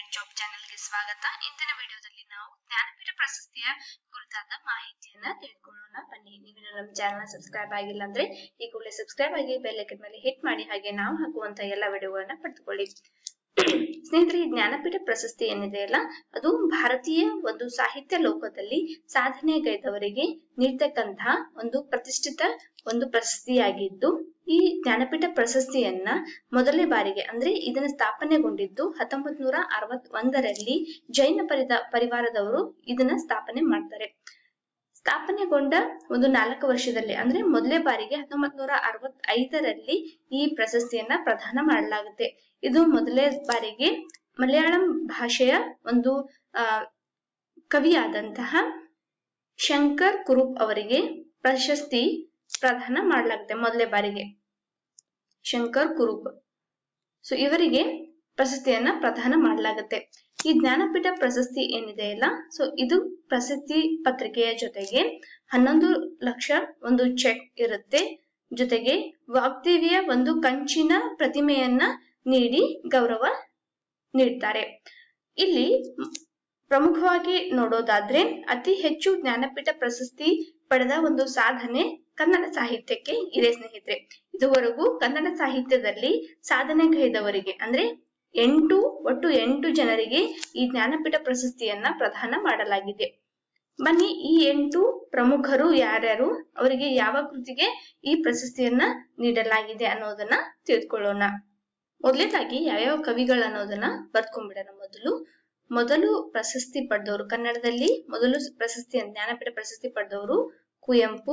job ಚಾನೆಲ್ಗೆ ಸ್ವಾಗತ ಇಂದಿನ ವಿಡಿಯೋದಲ್ಲಿ ನಾವು ಜ್ಞಾನಪೀಠ ಪ್ರಶಸ್ತಿಯ ಕುರಿತಾದ ಮಾಹಿತಿಯನ್ನ ತಿಳ್ಕೊಳ್ಳೋಣ ಬನ್ನಿ ನೀವು ನಮ್ಮ ಚಾನೆಲ್ ಸಬ್ಸ್ಕ್ರೈಬ್ ಆಗಿಲ್ಲ ಅಂದ್ರೆ ಈ ಕೂಡಲೇ ಸಬ್ಸ್ಕ್ರೈಬ್ ಆಗಿ ಬೆಲ್ ಐಕನ್ ಮೇಲೆ ಹಿಟ್ ಮಾಡಿ ಹಾಗೆ ನಾವು ಹಾಕುವಂತ ಎಲ್ಲ ವಿಡಿಯೋಗಳನ್ನ ಪಡೆದುಕೊಳ್ಳಿ ಸ್ನೇಹಿತರೆ ಈ ಜ್ಞಾನಪೀಠ ಪ್ರಶಸ್ತಿ ಏನಿದೆಯಲ್ಲ ಅದು ಭಾರತೀಯ ಒಂದು ಸಾಹಿತ್ಯ ಲೋಕದಲ್ಲಿ ಸಾಧನೆಗೈದವರಿಗೆ ನೀಡ್ತಕ್ಕಂತಹ ಒಂದು ಪ್ರತಿಷ್ಠಿತ ಒಂದು ಪ್ರಶಸ್ತಿಯಾಗಿದ್ದು ಈ ಜ್ಞಾನಪೀಠ ಪ್ರಶಸ್ತಿಯನ್ನ ಮೊದಲನೇ ಬಾರಿಗೆ ಅಂದ್ರೆ ಇದನ್ನ ಸ್ಥಾಪನೆಗೊಂಡಿದ್ದು ಹತ್ತೊಂಬತ್ ನೂರ ಅರವತ್ ಒಂದರಲ್ಲಿ ಜೈನ ಪರಿದ ಪರಿವಾರದವರು ಇದನ್ನ ಸ್ಥಾಪನೆ ಮಾಡ್ತಾರೆ ಸ್ಥಾಪನೆಗೊಂಡ ಒಂದು ನಾಲ್ಕು ವರ್ಷದಲ್ಲಿ ಅಂದ್ರೆ ಮೊದಲೇ ಬಾರಿಗೆ ಹತ್ತೊಂಬತ್ ನೂರ ಅರವತ್ ಐದರಲ್ಲಿ ಈ ಪ್ರಶಸ್ತಿಯನ್ನ ಪ್ರದಾನ ಮಾಡಲಾಗುತ್ತೆ ಇದು ಮೊದಲೇ ಬಾರಿಗೆ ಮಲಯಾಳಂ ಭಾಷೆಯ ಒಂದು ಆ ಕವಿಯಾದಂತಹ ಶಂಕರ್ ಕುರುಪ್ ಅವರಿಗೆ ಪ್ರಶಸ್ತಿ ಪ್ರದಾನ ಮಾಡಲಾಗುತ್ತೆ ಮೊದಲೇ ಬಾರಿಗೆ ಶಂಕರ್ ಕುರುಪ್ ಸೊ ಇವರಿಗೆ ಪ್ರಶಸ್ತಿಯನ್ನ ಪ್ರದಾನ ಮಾಡಲಾಗುತ್ತೆ ಈ ಜ್ಞಾನಪೀಠ ಪ್ರಶಸ್ತಿ ಏನಿದೆ ಅಲ್ಲ ಸೊ ಇದು ಪ್ರಶಸ್ತಿ ಪತ್ರಿಕೆಯ ಜೊತೆಗೆ ಹನ್ನೊಂದು ಲಕ್ಷ ಒಂದು ಚೆಕ್ ಇರುತ್ತೆ ಜೊತೆಗೆ ವಾಗ್ದೇವಿಯ ಒಂದು ಕಂಚಿನ ಪ್ರತಿಮೆಯನ್ನ ನೀಡಿ ಗೌರವ ನೀಡ್ತಾರೆ ಇಲ್ಲಿ ಪ್ರಮುಖವಾಗಿ ನೋಡೋದಾದ್ರೆ ಅತಿ ಹೆಚ್ಚು ಜ್ಞಾನಪೀಠ ಪ್ರಶಸ್ತಿ ಪಡೆದ ಒಂದು ಸಾಧನೆ ಕನ್ನಡ ಸಾಹಿತ್ಯಕ್ಕೆ ಇದೆ ಸ್ನೇಹಿತರೆ ಇದುವರೆಗೂ ಕನ್ನಡ ಸಾಹಿತ್ಯದಲ್ಲಿ ಸಾಧನೆಗೈದವರಿಗೆ ಅಂದ್ರೆ ಎಂಟು ಒಟ್ಟು ಎಂಟು ಜನರಿಗೆ ಈ ಜ್ಞಾನಪೀಠ ಪ್ರಶಸ್ತಿಯನ್ನ ಪ್ರದಾನ ಮಾಡಲಾಗಿದೆ ಬನ್ನಿ ಈ ಎಂಟು ಪ್ರಮುಖರು ಯಾರ್ಯಾರು ಅವರಿಗೆ ಯಾವ ಕೃತಿಗೆ ಈ ಪ್ರಶಸ್ತಿಯನ್ನ ನೀಡಲಾಗಿದೆ ಅನ್ನೋದನ್ನ ತಿಳ್ಕೊಳ್ಳೋಣ ಮೊದಲೇದಾಗಿ ಯಾವ್ಯಾವ ಕವಿಗಳು ಅನ್ನೋದನ್ನ ಬರ್ಕೊಂಡ್ಬಿಡೋಣ ಮೊದಲು ಮೊದಲು ಪ್ರಶಸ್ತಿ ಪಡೆದವರು ಕನ್ನಡದಲ್ಲಿ ಮೊದಲು ಪ್ರಶಸ್ತಿ ಜ್ಞಾನಪೀಠ ಪ್ರಶಸ್ತಿ ಪಡೆದವರು ಕುವೆಂಪು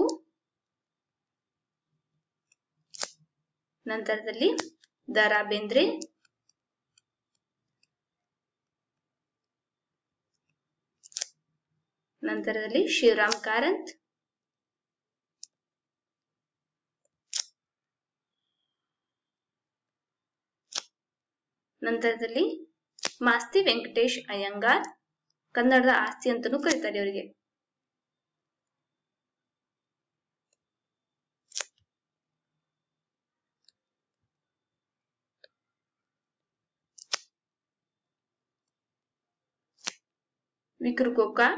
ನಂತರದಲ್ಲಿ ದ ರಾ ಬೇಂದ್ರೆ ನಂತರದಲ್ಲಿ ಶಿವರಾಮ್ ಕಾರಂತ್ ನಂತರದಲ್ಲಿ ಮಾಸ್ತಿ ವೆಂಕಟೇಶ್ ಅಯ್ಯಂಗಾರ್ ಕನ್ನಡದ ಆಸ್ತಿ ಅಂತಾನೂ ಕರೀತಾರೆ ಇವರಿಗೆ ವಿಕ್ರು ಗೋಕಾ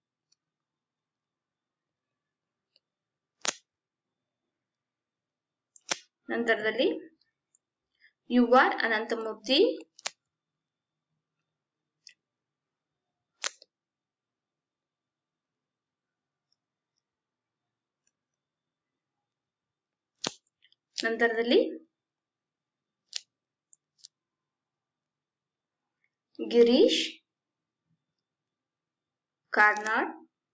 ನಂತರದಲ್ಲಿ ಯು ಆರ್ ಅನಂತಮೂರ್ತಿ ನಂತರದಲ್ಲಿ ಗಿರೀಶ್ ಕಾರ್ನಾಡ್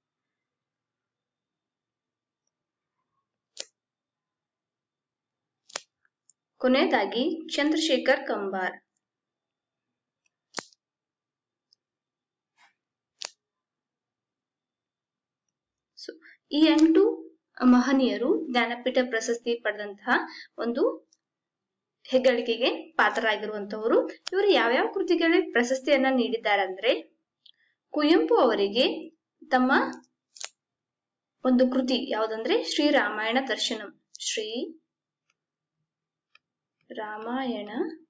ಕೊನೆಯದಾಗಿ ಚಂದ್ರಶೇಖರ್ ಕಂಬಾರ್ ಈ ಎಂಟು ಮಹನೀಯರು ಜ್ಞಾನಪೀಠ ಪ್ರಶಸ್ತಿ ಪಡೆದಂತಹ ಒಂದು ಹೆಗ್ಗಳಿಕೆಗೆ ಪಾತ್ರರಾಗಿರುವಂತವರು ಇವರು ಯಾವ್ಯಾವ ಕೃತಿಗಳಿಗೆ ಪ್ರಶಸ್ತಿಯನ್ನ ನೀಡಿದ್ದಾರೆ ಅಂದ್ರೆ ಕುವೆಂಪು ಅವರಿಗೆ ತಮ್ಮ ಒಂದು ಕೃತಿ ಯಾವುದಂದ್ರೆ ಶ್ರೀ ರಾಮಾಯಣ ದರ್ಶನಂ ಶ್ರೀ ರಾಮಾಯಣ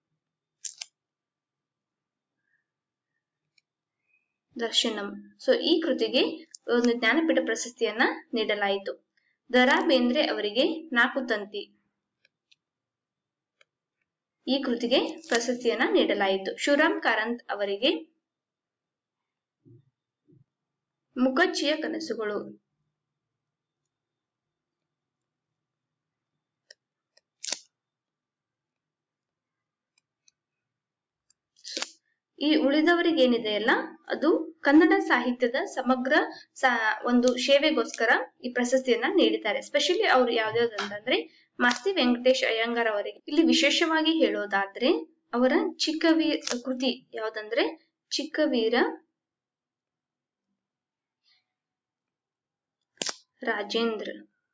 ದರ್ಶನಂ ಸೊ ಈ ಕೃತಿಗೆ ಒಂದು ಜ್ಞಾನಪೀಠ ಪ್ರಶಸ್ತಿಯನ್ನ ನೀಡಲಾಯಿತು ದರಾ ಬೇಂದ್ರೆ ಅವರಿಗೆ ನಾಲ್ಕು ತಂತಿ ಈ ಕೃತಿಗೆ ಪ್ರಶಸ್ತಿಯನ್ನ ನೀಡಲಾಯಿತು ಶಿವರಾಮ್ ಕಾರಂತ್ ಅವರಿಗೆ ಮುಖಜ್ಜಿಯ ಕನಸುಗಳು ಈ ಉಳಿದವರಿಗೆ ಏನಿದೆಯಲ್ಲ ಅದು ಕನ್ನಡ ಸಾಹಿತ್ಯದ ಸಮಗ್ರ ಒಂದು ಸೇವೆಗೋಸ್ಕರ ಈ ಪ್ರಶಸ್ತಿಯನ್ನ ನೀಡಿದ್ದಾರೆ ಸ್ಪೆಷಲಿ ಅವ್ರು ಯಾವ್ದಾವ್ದಂತಂದ್ರೆ ಮಾಸ್ತಿ ವೆಂಕಟೇಶ್ ಅಯ್ಯಂಗಾರ್ ಅವರಿಗೆ ಇಲ್ಲಿ ವಿಶೇಷವಾಗಿ ಹೇಳೋದಾದ್ರೆ ಅವರ ಚಿಕ್ಕವೀರ್ ಕೃತಿ ಯಾವ್ದಂದ್ರೆ ಚಿಕ್ಕವೀರ ರಾಜೇಂದ್ರ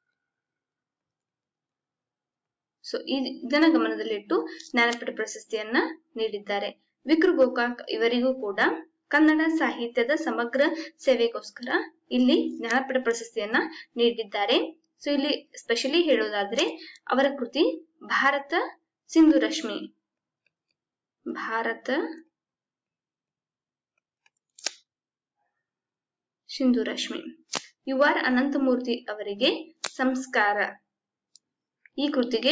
ಸೊ ಇದನ್ನ ಗಮನದಲ್ಲಿಟ್ಟು ಜ್ಞಾನಪೀಠ ಪ್ರಶಸ್ತಿಯನ್ನ ನೀಡಿದ್ದಾರೆ ವಿಕ್ರು ಗೋಕಾಕ್ ಇವರಿಗೂ ಕೂಡ ಕನ್ನಡ ಸಾಹಿತ್ಯದ ಸಮಗ್ರ ಸೇವೆಗೋಸ್ಕರ ಇಲ್ಲಿ ಜ್ಞಾನಪೀಠ ಪ್ರಶಸ್ತಿಯನ್ನ ನೀಡಿದ್ದಾರೆ ಸೊ ಇಲ್ಲಿ ಸ್ಪೆಷಲಿ ಹೇಳೋದಾದ್ರೆ ಅವರ ಕೃತಿ ಭಾರತ ಸಿಂಧು ರಶ್ಮಿ ಭಾರತ ಸಿಂಧು ರಶ್ಮಿ ಯು ಆರ್ ಅನಂತಮೂರ್ತಿ ಅವರಿಗೆ ಸಂಸ್ಕಾರ ಈ ಕೃತಿಗೆ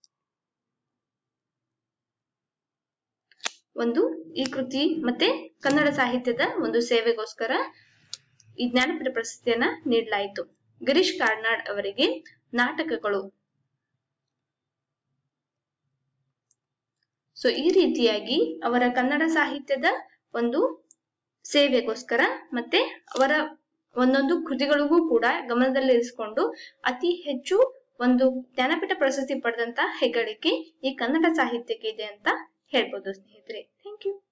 ಒಂದು ಈ ಕೃತಿ ಮತ್ತೆ ಕನ್ನಡ ಸಾಹಿತ್ಯದ ಒಂದು ಸೇವೆಗೋಸ್ಕರ ಈ ಜ್ಞಾನಪೀಠ ಪ್ರಶಸ್ತಿಯನ್ನ ನೀಡಲಾಯಿತು ಗಿರೀಶ್ ಕಾರ್ನಾಡ್ ಅವರಿಗೆ ನಾಟಕಗಳು ಸೊ ಈ ರೀತಿಯಾಗಿ ಅವರ ಕನ್ನಡ ಸಾಹಿತ್ಯದ ಒಂದು ಸೇವೆಗೋಸ್ಕರ ಮತ್ತೆ ಅವರ ಒಂದೊಂದು ಕೃತಿಗಳಿಗೂ ಕೂಡ ಗಮನದಲ್ಲಿರಿಸಿಕೊಂಡು ಅತಿ ಹೆಚ್ಚು ಒಂದು ಜ್ಞಾನಪೀಠ ಪ್ರಶಸ್ತಿ ಪಡೆದಂತ ಹೆಗ್ಗಳಿಕೆ ಈ ಕನ್ನಡ ಸಾಹಿತ್ಯಕ್ಕೆ ಇದೆ ಅಂತ ಹೇಳ್ಬೋದು ಸ್ನೇಹಿತರೆ ಥ್ಯಾಂಕ್ ಯು